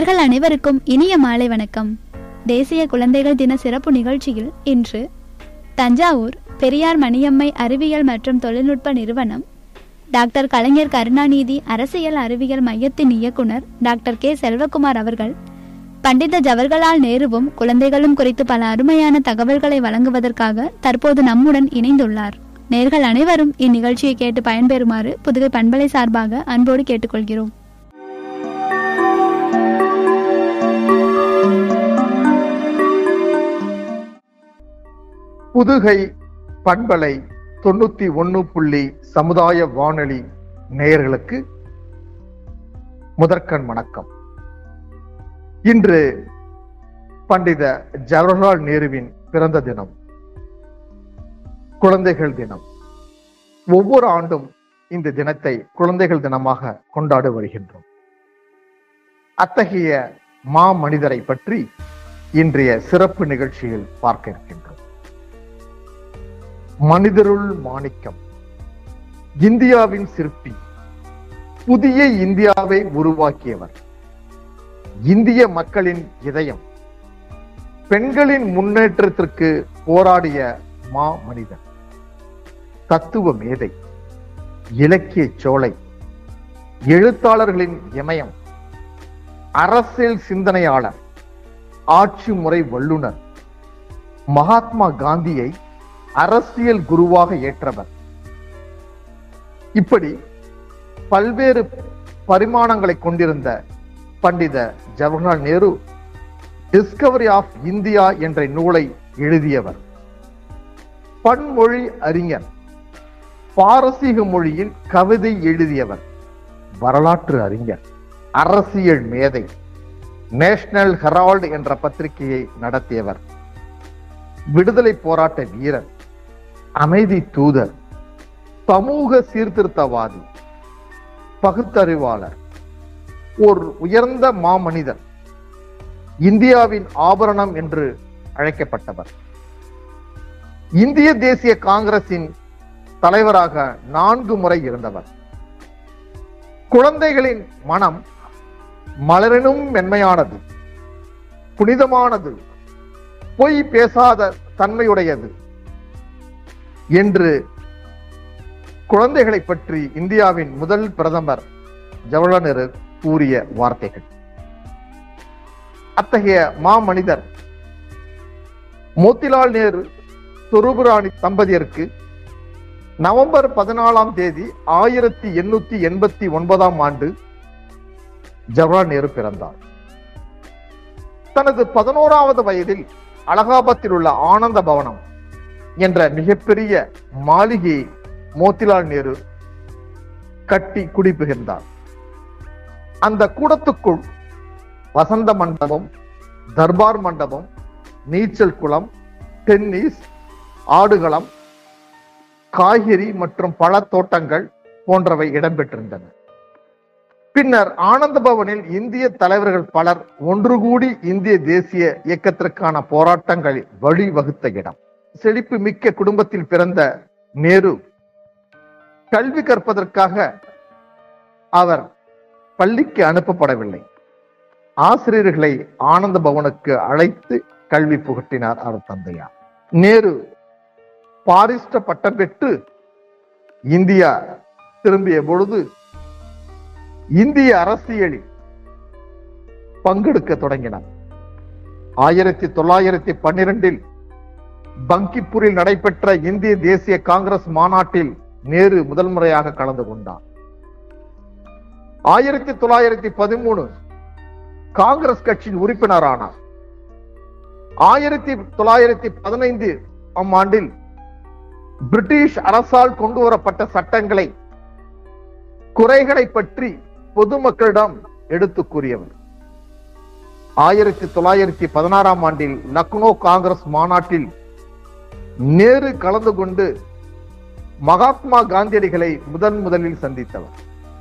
நேர்கள் அனைவருக்கும் இனிய மாலை வணக்கம் தேசிய குழந்தைகள் தின சிறப்பு நிகழ்ச்சியில் இன்று தஞ்சாவூர் பெரியார் மணியம்மை அறிவியல் மற்றும் தொழில்நுட்ப நிறுவனம் டாக்டர் கலைஞர் கருணாநிதி அரசியல் அறிவியல் மையத்தின் இயக்குனர் டாக்டர் கே செல்வகுமார் அவர்கள் பண்டித ஜவஹர்லால் நேருவும் குழந்தைகளும் குறித்து பல அருமையான தகவல்களை வழங்குவதற்காக தற்போது நம்முடன் இணைந்துள்ளார் நேர்கள் அனைவரும் இந்நிகழ்ச்சியை கேட்டு பயன்பெறுமாறு புதுகை பண்பலை சார்பாக அன்போடு கேட்டுக்கொள்கிறோம் புதுகை பண்பலை தொண்ணூத்தி ஒன்னு புள்ளி சமுதாய வானொலி நேயர்களுக்கு முதற்கண் வணக்கம் இன்று பண்டித ஜவஹர்லால் நேருவின் பிறந்த தினம் குழந்தைகள் தினம் ஒவ்வொரு ஆண்டும் இந்த தினத்தை குழந்தைகள் தினமாக கொண்டாடி வருகின்றோம் அத்தகைய மா மனிதரை பற்றி இன்றைய சிறப்பு நிகழ்ச்சியில் பார்க்க இருக்கின்றோம் மனிதருள் மாணிக்கம் இந்தியாவின் சிற்பி புதிய இந்தியாவை உருவாக்கியவர் இந்திய மக்களின் இதயம் பெண்களின் முன்னேற்றத்திற்கு போராடிய மா மனிதன் தத்துவ மேதை இலக்கிய சோலை எழுத்தாளர்களின் இமயம் அரசியல் சிந்தனையாளர் ஆட்சி முறை வல்லுனர் மகாத்மா காந்தியை அரசியல் குருவாக ஏற்றவர் இப்படி பல்வேறு பரிமாணங்களை கொண்டிருந்த Pandit Jawaharlal Nehru discovery of India என்ற நூலை எழுதியவர் பன்மொழி அறிஞர் பாரசீக மொழியில் கவிதை எழுதியவர் வரலாற்று அறிஞர் அரசியல் மேதை நேஷனல் ஹெரால்டு என்ற பத்திரிகையை நடத்தியவர் விடுதலை போராட்ட வீரர் அமைதி தூதர் சமூக சீர்திருத்தவாதி பகுத்தறிவாளர் ஒரு உயர்ந்த மாமனிதர் இந்தியாவின் ஆபரணம் என்று அழைக்கப்பட்டவர் இந்திய தேசிய காங்கிரசின் தலைவராக நான்கு முறை இருந்தவர் குழந்தைகளின் மனம் மலரினும் மென்மையானது புனிதமானது பொய் பேசாத தன்மையுடையது என்று குழந்தைகளை பற்றி இந்தியாவின் முதல் பிரதமர் ஜவஹர்லால் நேரு கூறிய வார்த்தைகள் அத்தகைய மாமனிதர் மோத்திலால் நேரு சொரூபராணி தம்பதியருக்கு நவம்பர் பதினாலாம் தேதி ஆயிரத்தி எண்ணூத்தி எண்பத்தி ஒன்பதாம் ஆண்டு ஜவஹர்லால் நேரு பிறந்தார் தனது பதினோராவது வயதில் அலகாபாத்தில் உள்ள ஆனந்த பவனம் என்ற மிகப்பெரிய மாளிகையை மோத்திலால் நேரு கட்டி குடிபுகின்றார் அந்த கூடத்துக்குள் வசந்த மண்டபம் தர்பார் மண்டபம் நீச்சல் குளம் டென்னிஸ் ஆடுகளம் காய்கறி மற்றும் பழத்தோட்டங்கள் போன்றவை இடம்பெற்றிருந்தன பின்னர் ஆனந்த பவனில் இந்திய தலைவர்கள் பலர் ஒன்று கூடி இந்திய தேசிய இயக்கத்திற்கான போராட்டங்களில் வழிவகுத்த இடம் செழிப்பு மிக்க குடும்பத்தில் பிறந்த நேரு கல்வி கற்பதற்காக அவர் பள்ளிக்கு அனுப்பப்படவில்லை ஆசிரியர்களை ஆனந்த பவனுக்கு அழைத்து கல்வி புகட்டினார் அவர் தந்தையார் நேரு பாரிஸ்ட பட்டம் பெற்று இந்தியா திரும்பிய பொழுது இந்திய அரசியலில் பங்கெடுக்க தொடங்கினார் ஆயிரத்தி தொள்ளாயிரத்தி பன்னிரெண்டில் பங்கிப்பூரில் நடைபெற்ற இந்திய தேசிய காங்கிரஸ் மாநாட்டில் நேரு முதல் முறையாக கலந்து கொண்டார் ஆயிரத்தி தொள்ளாயிரத்தி பதிமூணு காங்கிரஸ் கட்சியின் உறுப்பினரானார் ஆயிரத்தி தொள்ளாயிரத்தி பதினைந்து ஆம் ஆண்டில் பிரிட்டிஷ் அரசால் கொண்டு வரப்பட்ட சட்டங்களை குறைகளை பற்றி பொதுமக்களிடம் எடுத்து கூறியவர் ஆயிரத்தி தொள்ளாயிரத்தி பதினாறாம் ஆண்டில் லக்னோ காங்கிரஸ் மாநாட்டில் நேரு கலந்து கொண்டு மகாத்மா காந்தியடிகளை முதன் முதலில் சந்தித்தவர்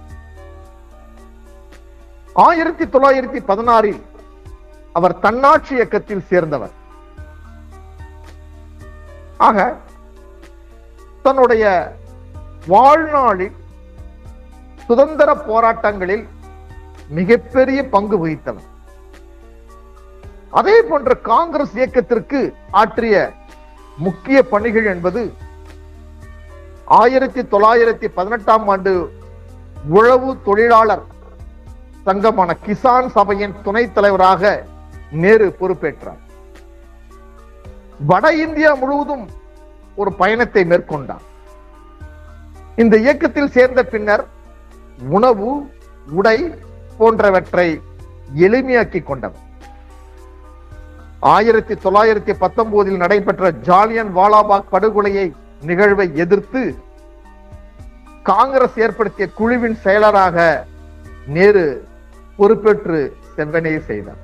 ஆயிரத்தி தொள்ளாயிரத்தி பதினாறில் அவர் தன்னாட்சி இயக்கத்தில் சேர்ந்தவர் ஆக தன்னுடைய வாழ்நாளில் சுதந்திர போராட்டங்களில் மிகப்பெரிய பங்கு வகித்தவர் அதே போன்ற காங்கிரஸ் இயக்கத்திற்கு ஆற்றிய முக்கிய பணிகள் என்பது ஆயிரத்தி தொள்ளாயிரத்தி பதினெட்டாம் ஆண்டு உழவு தொழிலாளர் சங்கமான கிசான் சபையின் துணைத் தலைவராக நேரு பொறுப்பேற்றார் வட இந்தியா முழுவதும் ஒரு பயணத்தை மேற்கொண்டார் இந்த இயக்கத்தில் சேர்ந்த பின்னர் உணவு உடை போன்றவற்றை எளிமையாக்கி கொண்டவர் ஆயிரத்தி தொள்ளாயிரத்தி பத்தொன்பதில் நடைபெற்ற ஜாலியன் வாலாபாக் படுகொலையை நிகழ்வை எதிர்த்து காங்கிரஸ் ஏற்படுத்திய குழுவின் செயலராக நேரு பொறுப்பேற்று செவ்வனே செய்தார்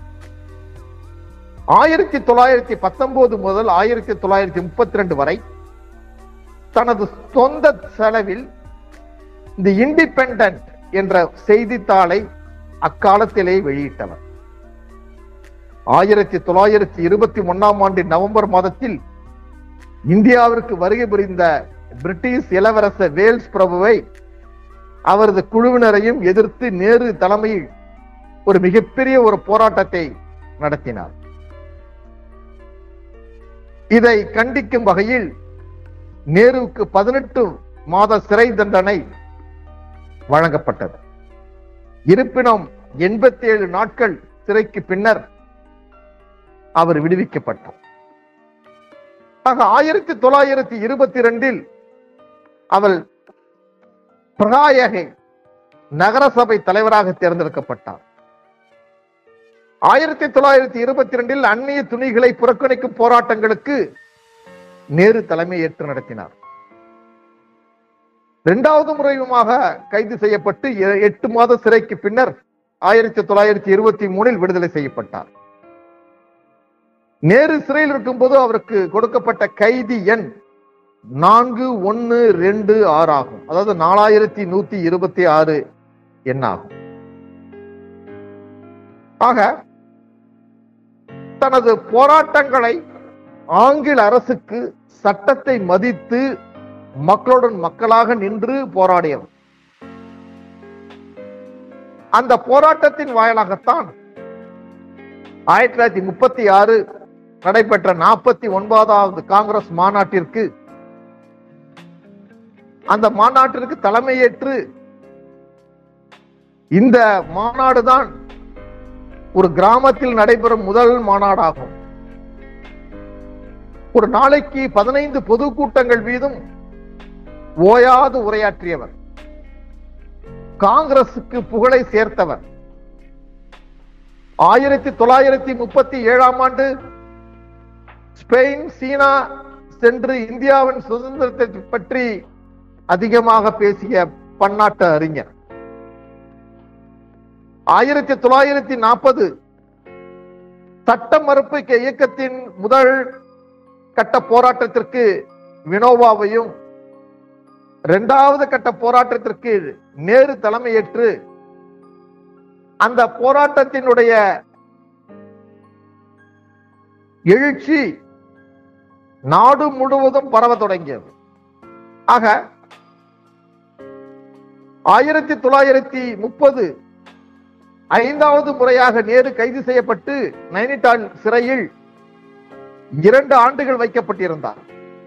ஆயிரத்தி தொள்ளாயிரத்தி பத்தொன்பது முதல் ஆயிரத்தி தொள்ளாயிரத்தி முப்பத்தி ரெண்டு வரை தனது சொந்த செலவில் இந்த இண்டிபெண்டன்ட் என்ற செய்தித்தாளை அக்காலத்திலே வெளியிட்டவர் ஆயிரத்தி தொள்ளாயிரத்தி இருபத்தி ஒன்னாம் ஆண்டு நவம்பர் மாதத்தில் இந்தியாவிற்கு வருகை புரிந்த பிரிட்டிஷ் இளவரசர் வேல்ஸ் பிரபுவை அவரது குழுவினரையும் எதிர்த்து நேரு தலைமையில் ஒரு மிகப்பெரிய ஒரு போராட்டத்தை நடத்தினார் இதை கண்டிக்கும் வகையில் நேருவுக்கு பதினெட்டு மாத சிறை தண்டனை வழங்கப்பட்டது இருப்பினும் எண்பத்தி ஏழு நாட்கள் சிறைக்கு பின்னர் அவர் விடுவிக்கப்பட்டார் ஆக ஆயிரத்தி தொள்ளாயிரத்தி இருபத்தி ரெண்டில் அவர் பிரகாயகை நகரசபை தலைவராக தேர்ந்தெடுக்கப்பட்டார் ஆயிரத்தி தொள்ளாயிரத்தி இருபத்தி ரெண்டில் அந்நிய துணிகளை புறக்கணிக்கும் போராட்டங்களுக்கு நேரு தலைமை ஏற்று நடத்தினார் இரண்டாவது முறையுமாக கைது செய்யப்பட்டு எ- எட்டு மாத சிறைக்கு பின்னர் ஆயிரத்தி தொள்ளாயிரத்தி இருபத்தி மூணில் விடுதலை செய்யப்பட்டார் நேரு சிறையில் இருக்கும்போது அவருக்கு கொடுக்கப்பட்ட கைதி எண் நான்கு ஒன்னு ரெண்டு ஆறு ஆகும் அதாவது நாலாயிரத்தி நூத்தி இருபத்தி ஆறு எண்ணாகும் ஆக தனது போராட்டங்களை ஆங்கில அரசுக்கு சட்டத்தை மதித்து மக்களுடன் மக்களாக நின்று போராடியவர் அந்த போராட்டத்தின் வாயிலாகத்தான் ஆயிரத்தி தொள்ளாயிரத்தி முப்பத்தி ஆறு நடைபெற்ற நாற்பத்தி ஒன்பதாவது காங்கிரஸ் மாநாட்டிற்கு அந்த மாநாட்டிற்கு தலைமையேற்று இந்த மாநாடுதான் ஒரு கிராமத்தில் நடைபெறும் முதல் மாநாடாகும் ஒரு நாளைக்கு பதினைந்து பொதுக்கூட்டங்கள் வீதம் ஓயாது உரையாற்றியவர் காங்கிரசுக்கு புகழை சேர்த்தவர் ஆயிரத்தி தொள்ளாயிரத்தி முப்பத்தி ஏழாம் ஆண்டு ஸ்பெயின் சீனா சென்று இந்தியாவின் சுதந்திரத்தை பற்றி அதிகமாக பேசிய பன்னாட்டு அறிஞர் ஆயிரத்தி தொள்ளாயிரத்தி நாற்பது சட்ட மறுப்பு இயக்கத்தின் முதல் கட்ட போராட்டத்திற்கு வினோவாவையும் இரண்டாவது கட்ட போராட்டத்திற்கு நேரு தலைமையேற்று அந்த போராட்டத்தினுடைய எழுச்சி நாடு முழுவதும் பரவ தொடங்கியது ஆக ஆயிரத்தி தொள்ளாயிரத்தி முப்பது ஐந்தாவது முறையாக நேரு கைது செய்யப்பட்டு நைனிடால் சிறையில் இரண்டு ஆண்டுகள் வைக்கப்பட்டிருந்தார்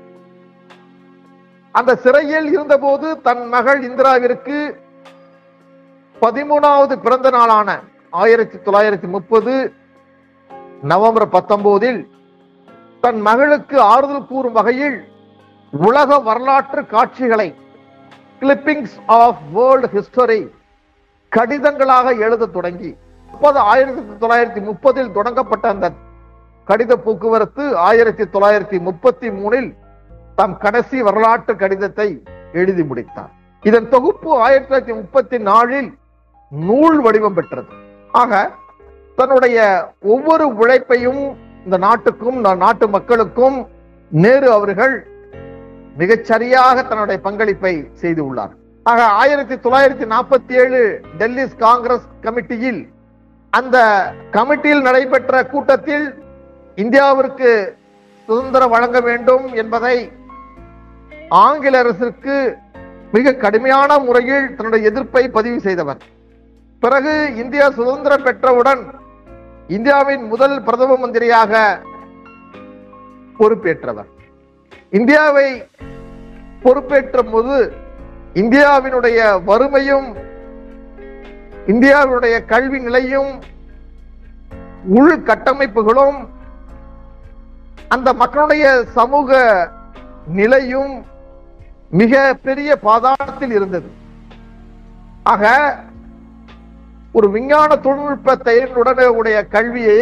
அந்த சிறையில் இருந்தபோது தன் மகள் இந்திராவிற்கு பதிமூணாவது பிறந்த நாளான ஆயிரத்தி தொள்ளாயிரத்தி முப்பது நவம்பர் பத்தொன்பதில் தன் மகளுக்கு ஆறுதல் கூறும் வகையில் உலக வரலாற்று காட்சிகளை கிளிப்பிங்ஸ் ஆஃப் வேர்ல்ட் ஹிஸ்டரி கடிதங்களாக எழுத தொடங்கி முப்பது ஆயிரத்தி தொள்ளாயிரத்தி முப்பதில் தொடங்கப்பட்ட அந்த கடித போக்குவரத்து ஆயிரத்தி தொள்ளாயிரத்தி முப்பத்தி மூணில் தம் கடைசி வரலாற்று கடிதத்தை எழுதி முடித்தார் இதன் தொகுப்பு ஆயிரத்தி தொள்ளாயிரத்தி முப்பத்தி நாலில் நூல் வடிவம் பெற்றது ஆக தன்னுடைய ஒவ்வொரு உழைப்பையும் இந்த நாட்டுக்கும் இந்த நாட்டு மக்களுக்கும் நேரு அவர்கள் மிகச்சரியாக தன்னுடைய பங்களிப்பை செய்து உள்ளார் ஆக ஆயிரத்தி தொள்ளாயிரத்தி நாற்பத்தி ஏழு டெல்லி காங்கிரஸ் கமிட்டியில் அந்த கமிட்டியில் நடைபெற்ற கூட்டத்தில் இந்தியாவிற்கு சுதந்திரம் வழங்க வேண்டும் என்பதை ஆங்கில அரசிற்கு மிக கடுமையான முறையில் தன்னுடைய எதிர்ப்பை பதிவு செய்தவர் பிறகு இந்தியா சுதந்திரம் பெற்றவுடன் இந்தியாவின் முதல் பிரதம மந்திரியாக பொறுப்பேற்றவர் இந்தியாவை பொறுப்பேற்ற போது இந்தியாவினுடைய வறுமையும் இந்தியாவினுடைய கல்வி நிலையும் உள்கட்டமைப்புகளும் அந்த மக்களுடைய சமூக நிலையும் மிக பெரிய பாதாளத்தில் இருந்தது ஆக ஒரு விஞ்ஞான தொழில்நுட்ப செயலுடனே உடைய கல்வியை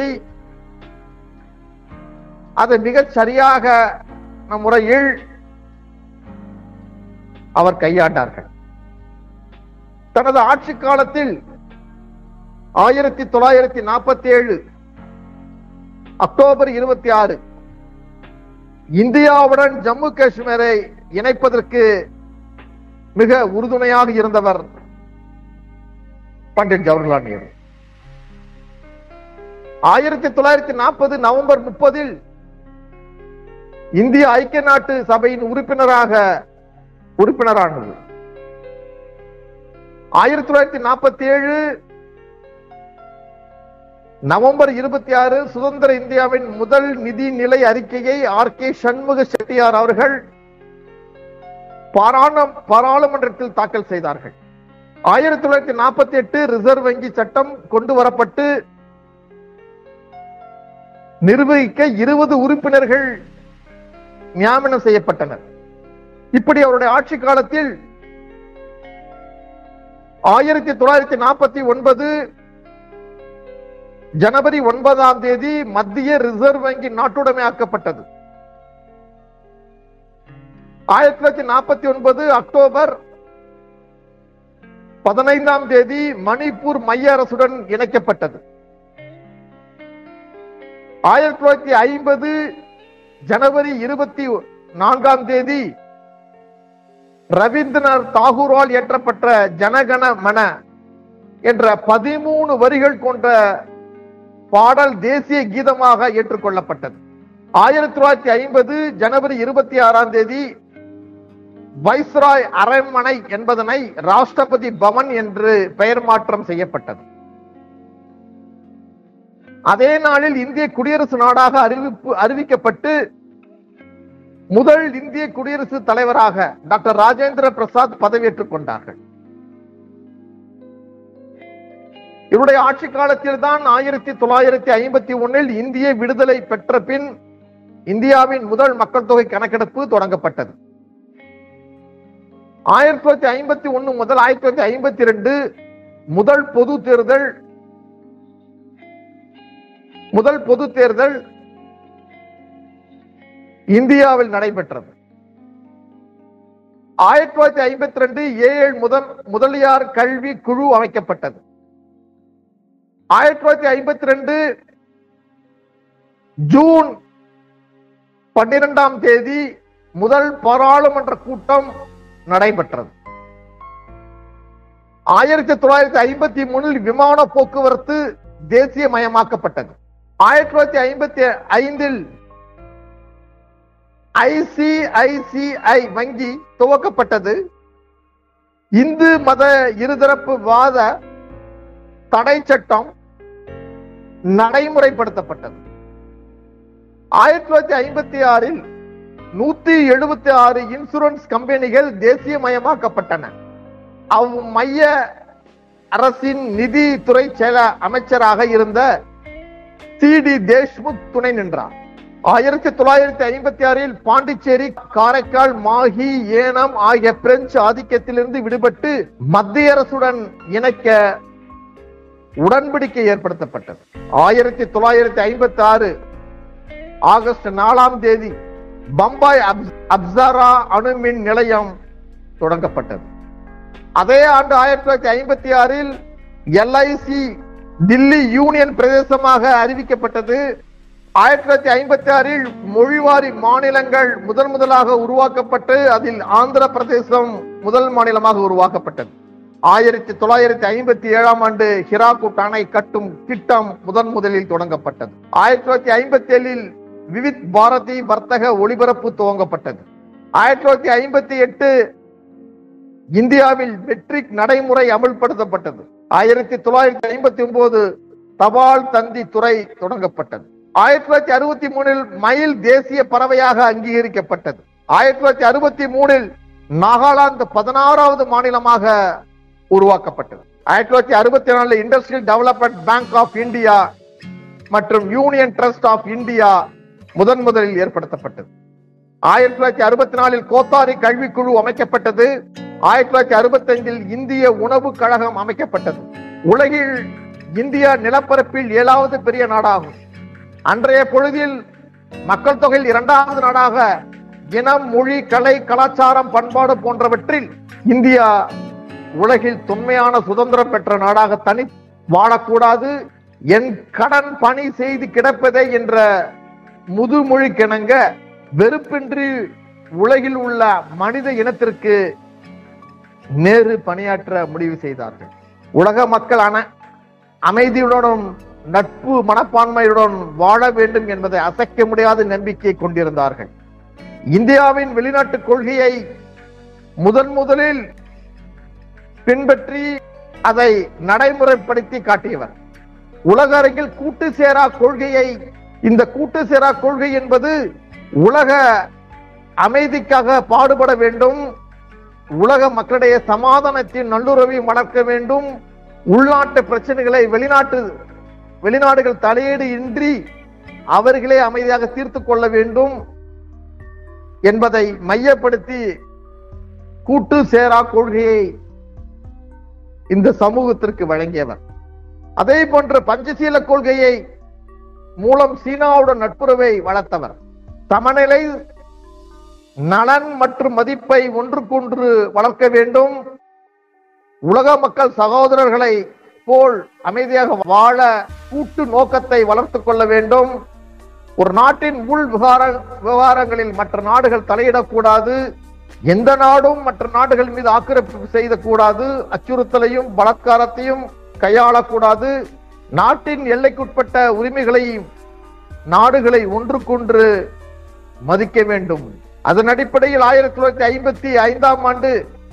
அதை மிகச் சரியாக நம் முறையில் அவர் கையாண்டார்கள் தனது ஆட்சி காலத்தில் ஆயிரத்தி தொள்ளாயிரத்தி நாற்பத்தி ஏழு அக்டோபர் இருபத்தி ஆறு இந்தியாவுடன் ஜம்மு காஷ்மீரை இணைப்பதற்கு மிக உறுதுணையாக இருந்தவர் பண்டிட் ஜவஹர்லால் நேரு ஆயிரத்தி தொள்ளாயிரத்தி நாற்பது நவம்பர் முப்பதில் இந்திய ஐக்கிய நாட்டு சபையின் உறுப்பினராக உறுப்பினரானது ஆயிரத்தி தொள்ளாயிரத்தி நாற்பத்தி ஏழு நவம்பர் இருபத்தி ஆறு சுதந்திர இந்தியாவின் முதல் நிதி நிலை அறிக்கையை ஆர் கே சண்முக செட்டியார் அவர்கள் பாராளும் பாராளுமன்றத்தில் தாக்கல் செய்தார்கள் ஆயிரத்தி தொள்ளாயிரத்தி நாற்பத்தி எட்டு ரிசர்வ் வங்கி சட்டம் கொண்டு வரப்பட்டு நிர்வகிக்க இருபது உறுப்பினர்கள் நியமனம் செய்யப்பட்டனர் இப்படி அவருடைய ஆட்சி காலத்தில் ஆயிரத்தி தொள்ளாயிரத்தி நாற்பத்தி ஒன்பது ஜனவரி ஒன்பதாம் தேதி மத்திய ரிசர்வ் வங்கி நாட்டுடைமையாக்கப்பட்டது ஆயிரத்தி தொள்ளாயிரத்தி நாற்பத்தி ஒன்பது அக்டோபர் பதினைந்தாம் தேதி மணிப்பூர் மைய அரசுடன் இணைக்கப்பட்டது ஆயிரத்தி தொள்ளாயிரத்தி ஐம்பது ஜனவரி இருபத்தி நான்காம் தேதி ரவீந்திரநாத் தாகூரால் இயற்றப்பட்ட ஜனகண மன என்ற பதிமூணு வரிகள் கொண்ட பாடல் தேசிய கீதமாக ஏற்றுக்கொள்ளப்பட்டது ஆயிரத்தி தொள்ளாயிரத்தி ஐம்பது ஜனவரி இருபத்தி ஆறாம் தேதி வைஸ்ராய் அரண்மனை என்பதனை ராஷ்டிரபதி பவன் என்று பெயர் மாற்றம் செய்யப்பட்டது அதே நாளில் இந்திய குடியரசு நாடாக அறிவிப்பு அறிவிக்கப்பட்டு முதல் இந்திய குடியரசு தலைவராக டாக்டர் ராஜேந்திர பிரசாத் பதவியேற்றுக் கொண்டார்கள் இவருடைய ஆட்சி காலத்தில் தான் ஆயிரத்தி தொள்ளாயிரத்தி ஐம்பத்தி ஒன்னில் இந்திய விடுதலை பெற்ற பின் இந்தியாவின் முதல் மக்கள் தொகை கணக்கெடுப்பு தொடங்கப்பட்டது ஆயிரத்தி தொள்ளாயிரத்தி ஐம்பத்தி ஒன்னு முதல் ஆயிரத்தி தொள்ளாயிரத்தி ஐம்பத்தி ரெண்டு முதல் பொது தேர்தல் முதல் பொது தேர்தல் இந்தியாவில் நடைபெற்றது ஆயிரத்தி தொள்ளாயிரத்தி ஐம்பத்தி ரெண்டு ஏழு முதல் முதலியார் கல்வி குழு அமைக்கப்பட்டது ஆயிரத்தி தொள்ளாயிரத்தி ஐம்பத்தி ரெண்டு ஜூன் பன்னிரெண்டாம் தேதி முதல் பாராளுமன்ற கூட்டம் நடைபெற்றது ஆயிரத்தி தொள்ளாயிரத்தி ஐம்பத்தி மூணில் விமான போக்குவரத்து தேசியமயமாக்கப்பட்டது ஆயிரத்தி தொள்ளாயிரத்தி ஐம்பத்தி ஐந்தில் ஐசிஐசிஐ வங்கி துவக்கப்பட்டது இந்து மத இருதரப்பு வாத தடை சட்டம் நடைமுறைப்படுத்தப்பட்டது ஆயிரத்தி தொள்ளாயிரத்தி ஐம்பத்தி ஆறில் நூத்தி எழுபத்தி ஆறு இன்சூரன்ஸ் கம்பெனிகள் தேசியமயமாக்கப்பட்டன அவ் மைய அரசின் நிதித்துறை செயல அமைச்சராக இருந்த சி டி தேஷ்முக் துணை நின்றார் ஆயிரத்தி தொள்ளாயிரத்தி ஐம்பத்தி ஆறில் பாண்டிச்சேரி காரைக்கால் மாஹி ஏனம் ஆகிய பிரெஞ்சு ஆதிக்கத்திலிருந்து விடுபட்டு மத்திய அரசுடன் இணைக்க உடன்படிக்கை ஏற்படுத்தப்பட்டது ஆயிரத்தி தொள்ளாயிரத்தி ஐம்பத்தி ஆறு ஆகஸ்ட் நாலாம் தேதி பம்பாய் அப்- அப்சரா அணுமின் நிலையம் தொடங்கப்பட்டது அதே ஆண்டு ஆயிரத்தி தொள்ளாயிரத்தி ஐம்பத்தி ஆறில் எல்ஐசி தில்லி யூனியன் பிரதேசமாக அறிவிக்கப்பட்டது ஆயிரத்தி தொள்ளாயிரத்தி ஐம்பத்தி ஆறில் மொழிவாரி மாநிலங்கள் முதன் முதலாக உருவாக்கப்பட்டு அதில் ஆந்திர பிரதேசம் முதல் மாநிலமாக உருவாக்கப்பட்டது ஆயிரத்தி தொள்ளாயிரத்தி ஐம்பத்தி ஏழாம் ஆண்டு ஹிராகுட் அணை கட்டும் திட்டம் முதன் முதலில் தொடங்கப்பட்டது ஆயிரத்தி தொள்ளாயிரத்தி ஐம்பத்தி ஏழில் விவித் பாரதி வர்த்தக ஒளிபரப்பு துவங்கப்பட்டது ஆயிரத்தி தொள்ளாயிரத்தி ஐம்பத்தி எட்டு இந்தியாவில் மெட்ரிக் நடைமுறை அமல்படுத்தப்பட்டது ஆயிரத்தி தொள்ளாயிரத்தி ஐம்பத்தி ஒன்பது தபால் தந்தி துறை தொடங்கப்பட்டது ஆயிரத்தி தொள்ளாயிரத்தி அறுபத்தி மூணில் மயில் தேசிய பறவையாக அங்கீகரிக்கப்பட்டது ஆயிரத்தி தொள்ளாயிரத்தி அறுபத்தி மூணில் நாகாலாந்து பதினாறாவது மாநிலமாக உருவாக்கப்பட்டது ஆயிரத்தி தொள்ளாயிரத்தி அறுபத்தி நாலுல industrial development bank of India மற்றும் யூனியன் ட்ரஸ்ட் ஆஃப் இந்தியா முதன் முதலில் ஏற்படுத்தப்பட்டது ஆயிரத்தி தொள்ளாயிரத்தி அறுபத்தி நாலில் கோத்தாரி கல்விக்குழு அமைக்கப்பட்டது ஆயிரத்தி தொள்ளாயிரத்தி அறுபத்தி ஐந்தில் இந்திய உணவு கழகம் அமைக்கப்பட்டது உலகில் இந்தியா நிலப்பரப்பில் ஏழாவது பெரிய நாடாகும் அன்றைய பொழுதில் மக்கள் தொகையில் இரண்டாவது நாடாக இனம் மொழி கலை கலாச்சாரம் பண்பாடு போன்றவற்றில் இந்தியா உலகில் தொன்மையான சுதந்திரம் பெற்ற நாடாக தனி வாழக்கூடாது என் கடன் பணி செய்து கிடப்பதே என்ற முதுமொழி கிணங்க வெறுப்பின்றி உலகில் உள்ள மனித இனத்திற்கு நேரு பணியாற்ற முடிவு செய்தார்கள் உலக மக்கள் அன அமைதியுடனும் நட்பு மனப்பான்மையுடன் வாழ வேண்டும் என்பதை அசைக்க முடியாத நம்பிக்கை கொண்டிருந்தார்கள் இந்தியாவின் வெளிநாட்டு கொள்கையை முதன் முதலில் பின்பற்றி அதை நடைமுறைப்படுத்தி காட்டியவர் உலக அரங்கில் கூட்டு சேரா கொள்கையை இந்த கூட்டு சேரா கொள்கை என்பது உலக அமைதிக்காக பாடுபட வேண்டும் உலக மக்களிடையே சமாதானத்தின் நல்லுறவையும் வளர்க்க வேண்டும் உள்நாட்டு பிரச்சனைகளை வெளிநாட்டு வெளிநாடுகள் தலையீடு இன்றி அவர்களே அமைதியாக தீர்த்து கொள்ள வேண்டும் என்பதை மையப்படுத்தி கூட்டு சேரா கொள்கையை இந்த சமூகத்திற்கு வழங்கியவர் அதே போன்ற பஞ்சசீல கொள்கையை மூலம் சீனாவுடன் நட்புறவை வளர்த்தவர் சமநிலை நலன் மற்றும் மதிப்பை ஒன்றுக்கொன்று வளர்க்க வேண்டும் உலக மக்கள் சகோதரர்களை போல் அமைதியாக வாழ கூட்டு நோக்கத்தை வளர்த்துக் கொள்ள வேண்டும் ஒரு நாட்டின் உள் விவகார விவகாரங்களில் மற்ற நாடுகள் தலையிடக்கூடாது எந்த நாடும் மற்ற நாடுகள் மீது ஆக்கிரமிப்பு செய்யக்கூடாது அச்சுறுத்தலையும் பலாத்காரத்தையும் கையாளக்கூடாது நாட்டின் எல்லைக்குட்பட்ட உரிமைகளையும் நாடுகளை ஒன்றுக்கொன்று மதிக்க வேண்டும் அதன் அடிப்படையில் ஆயிரத்தி தொள்ளாயிரத்தி ஐம்பத்தி ஐந்தாம் ஆண்டு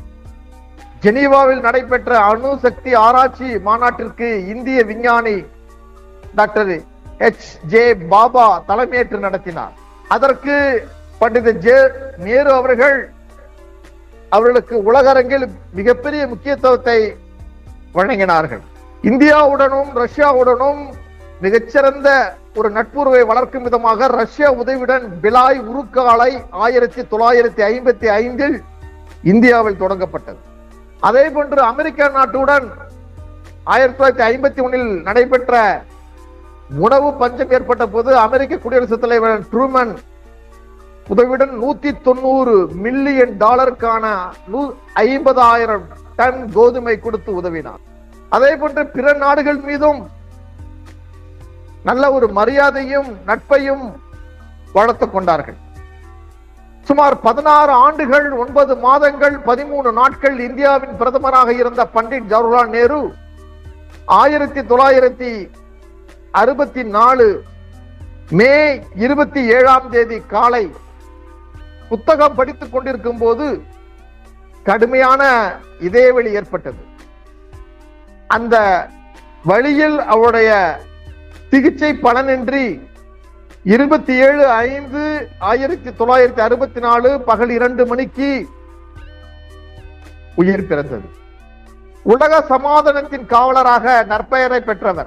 ஜெனீவாவில் நடைபெற்ற அணு சக்தி ஆராய்ச்சி மாநாட்டிற்கு இந்திய விஞ்ஞானி டாக்டர் எச் ஜே பாபா தலைமையேற்று நடத்தினார் அதற்கு பண்டித ஜே நேரு அவர்கள் அவர்களுக்கு உலக அரங்கில் மிகப்பெரிய முக்கியத்துவத்தை வழங்கினார்கள் இந்தியாவுடனும் ரஷ்யாவுடனும் மிகச்சிறந்த ஒரு நட்புறவை வளர்க்கும் விதமாக ரஷ்யா உதவியுடன் பிலாய் உருக்கு ஆலை ஆயிரத்தி தொள்ளாயிரத்தி ஐம்பத்தி ஐந்தில் இந்தியாவில் தொடங்கப்பட்டது அதே போன்று அமெரிக்க நாட்டுடன் ஆயிரத்தி தொள்ளாயிரத்தி ஐம்பத்தி ஒன்னில் நடைபெற்ற உணவு பஞ்சம் ஏற்பட்ட போது அமெரிக்க குடியரசுத் தலைவர் ட்ரூமன் உதவியுடன் நூத்தி தொண்ணூறு மில்லியன் டாலருக்கான ஐம்பதாயிரம் டன் கோதுமை கொடுத்து உதவினார் அதே போன்று பிற நாடுகள் மீதும் நல்ல ஒரு மரியாதையும் நட்பையும் வளர்த்துக் கொண்டார்கள் சுமார் பதினாறு ஆண்டுகள் ஒன்பது மாதங்கள் பதிமூணு நாட்கள் இந்தியாவின் பிரதமராக இருந்த பண்டிட் ஜவஹர்லால் நேரு ஆயிரத்தி தொள்ளாயிரத்தி அறுபத்தி நாலு மே இருபத்தி ஏழாம் தேதி காலை புத்தகம் படித்துக் கொண்டிருக்கும் போது கடுமையான இதயவெளி ஏற்பட்டது அந்த வழியில் அவருடைய சிகிச்சை பலனின்றி இருபத்தி ஏழு ஐந்து ஆயிரத்தி தொள்ளாயிரத்தி அறுபத்தி நாலு பகல் இரண்டு மணிக்கு உயிர் பிறந்தது உலக சமாதானத்தின் காவலராக நற்பெயரை பெற்றவர்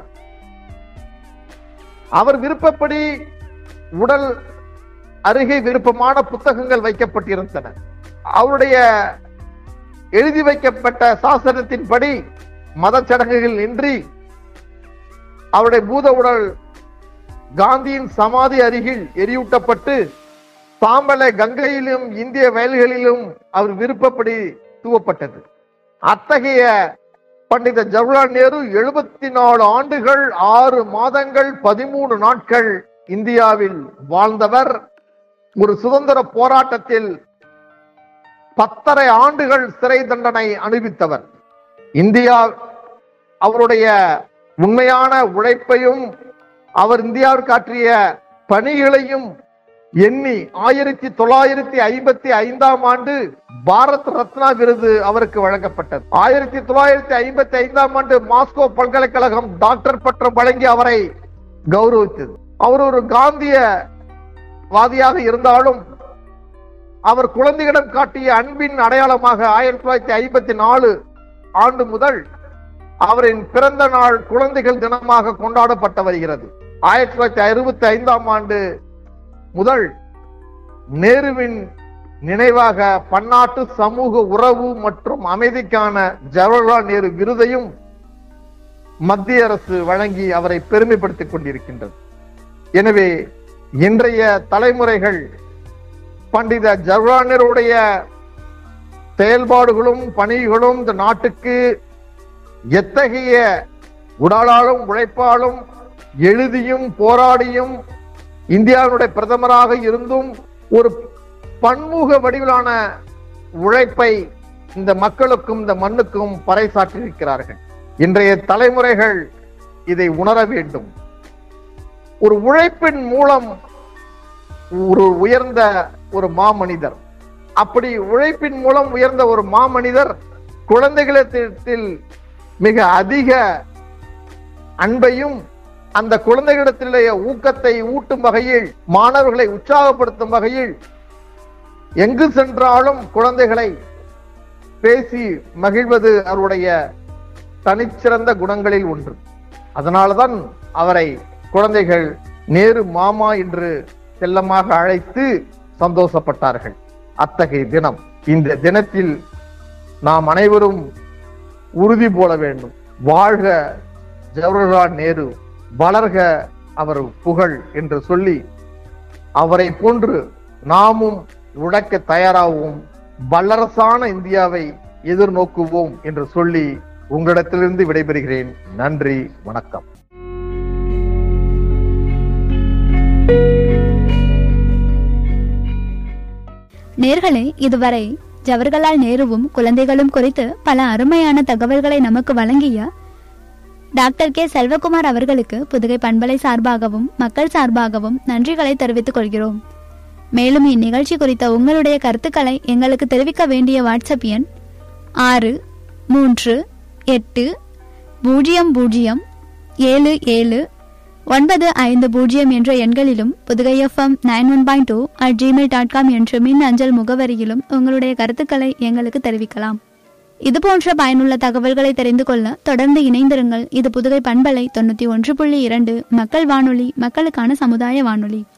அவர் விருப்பப்படி உடல் அருகே விருப்பமான புத்தகங்கள் வைக்கப்பட்டிருந்தன அவருடைய எழுதி வைக்கப்பட்ட சாசனத்தின்படி மத சடங்குகள் இன்றி அவருடைய பூத உடல் காந்தியின் சமாதி அருகில் எரியூட்டப்பட்டு சாம்பலை கங்கையிலும் இந்திய வயல்களிலும் அவர் விருப்பப்படி தூவப்பட்டது அத்தகைய பண்டித ஜவஹர்லால் நேரு எழுபத்தி நாலு ஆண்டுகள் ஆறு மாதங்கள் பதிமூணு நாட்கள் இந்தியாவில் வாழ்ந்தவர் ஒரு சுதந்திர போராட்டத்தில் பத்தரை ஆண்டுகள் சிறை தண்டனை அனுபவித்தவர் இந்தியா அவருடைய உண்மையான உழைப்பையும் அவர் இந்தியாவிற்கு ஆற்றிய பணிகளையும் எண்ணி ஆயிரத்தி தொள்ளாயிரத்தி ஐம்பத்தி ஐந்தாம் ஆண்டு பாரத் ரத்னா விருது அவருக்கு வழங்கப்பட்டது ஆயிரத்தி தொள்ளாயிரத்தி ஐம்பத்தி ஐந்தாம் ஆண்டு மாஸ்கோ பல்கலைக்கழகம் டாக்டர் பட்டம் வழங்கி அவரை கௌரவித்தது அவர் ஒரு காந்திய வாதியாக இருந்தாலும் அவர் குழந்தைகளிடம் காட்டிய அன்பின் அடையாளமாக ஆயிரத்தி தொள்ளாயிரத்தி ஐம்பத்தி நாலு ஆண்டு முதல் அவரின் பிறந்த நாள் குழந்தைகள் தினமாக கொண்டாடப்பட்டு வருகிறது ஆயிரத்தி தொள்ளாயிரத்தி அறுபத்தி ஐந்தாம் ஆண்டு முதல் நேருவின் நினைவாக பன்னாட்டு சமூக உறவு மற்றும் அமைதிக்கான ஜவஹர்லால் நேரு விருதையும் மத்திய அரசு வழங்கி அவரை பெருமைப்படுத்திக் கொண்டிருக்கின்றது எனவே இன்றைய தலைமுறைகள் பண்டித ஜவஹர்லால் நேருடைய செயல்பாடுகளும் பணிகளும் இந்த நாட்டுக்கு எத்தகைய உடலாலும் உழைப்பாலும் எழுதியும் போராடியும் இந்தியாவுடைய பிரதமராக இருந்தும் ஒரு பன்முக வடிவிலான உழைப்பை இந்த மக்களுக்கும் இந்த மண்ணுக்கும் பறைசாற்றியிருக்கிறார்கள் இன்றைய தலைமுறைகள் இதை உணர வேண்டும் ஒரு உழைப்பின் மூலம் ஒரு உயர்ந்த ஒரு மாமனிதர் அப்படி உழைப்பின் மூலம் உயர்ந்த ஒரு மாமனிதர் குழந்தைகளிடத்தில் மிக அதிக அன்பையும் அந்த குழந்தைகளிடத்திலேயே ஊக்கத்தை ஊட்டும் வகையில் மாணவர்களை உற்சாகப்படுத்தும் வகையில் எங்கு சென்றாலும் குழந்தைகளை பேசி மகிழ்வது அவருடைய தனிச்சிறந்த குணங்களில் ஒன்று அதனால்தான் அவரை குழந்தைகள் நேரு மாமா என்று செல்லமாக அழைத்து சந்தோஷப்பட்டார்கள் அத்தகைய தினம் இந்த தினத்தில் நாம் அனைவரும் உறுதி போல வேண்டும் வாழ்க ஜவஹர்லால் நேரு வளர்க அவர் புகழ் என்று சொல்லி அவரை போன்று நாமும் உழைக்க தயாராகவும் வல்லரசான இந்தியாவை எதிர்நோக்குவோம் என்று சொல்லி உங்களிடத்திலிருந்து விடைபெறுகிறேன் நன்றி வணக்கம் நேர்களே இதுவரை ஜவஹர்லால் நேருவும் குழந்தைகளும் குறித்து பல அருமையான தகவல்களை நமக்கு வழங்கிய டாக்டர் கே செல்வகுமார் அவர்களுக்கு புதுகை பண்பலை சார்பாகவும் மக்கள் சார்பாகவும் நன்றிகளை தெரிவித்துக் கொள்கிறோம் மேலும் இந்நிகழ்ச்சி குறித்த உங்களுடைய கருத்துக்களை எங்களுக்கு தெரிவிக்க வேண்டிய வாட்ஸ்அப் எண் ஆறு மூன்று எட்டு பூஜ்ஜியம் பூஜ்ஜியம் ஏழு ஏழு ஒன்பது ஐந்து பூஜ்ஜியம் என்ற எண்களிலும் Pudugai FM nine one point two at Gmail dot com என்ற மின் அஞ்சல் முகவரியிலும் உங்களுடைய கருத்துக்களை எங்களுக்கு தெரிவிக்கலாம் இதுபோன்ற பயனுள்ள தகவல்களை தெரிந்து கொள்ள தொடர்ந்து இணைந்திருங்கள் இது புதுகை பண்பலை தொண்ணூற்றி ஒன்று புள்ளி இரண்டு மக்கள் வானொலி மக்களுக்கான சமுதாய வானொலி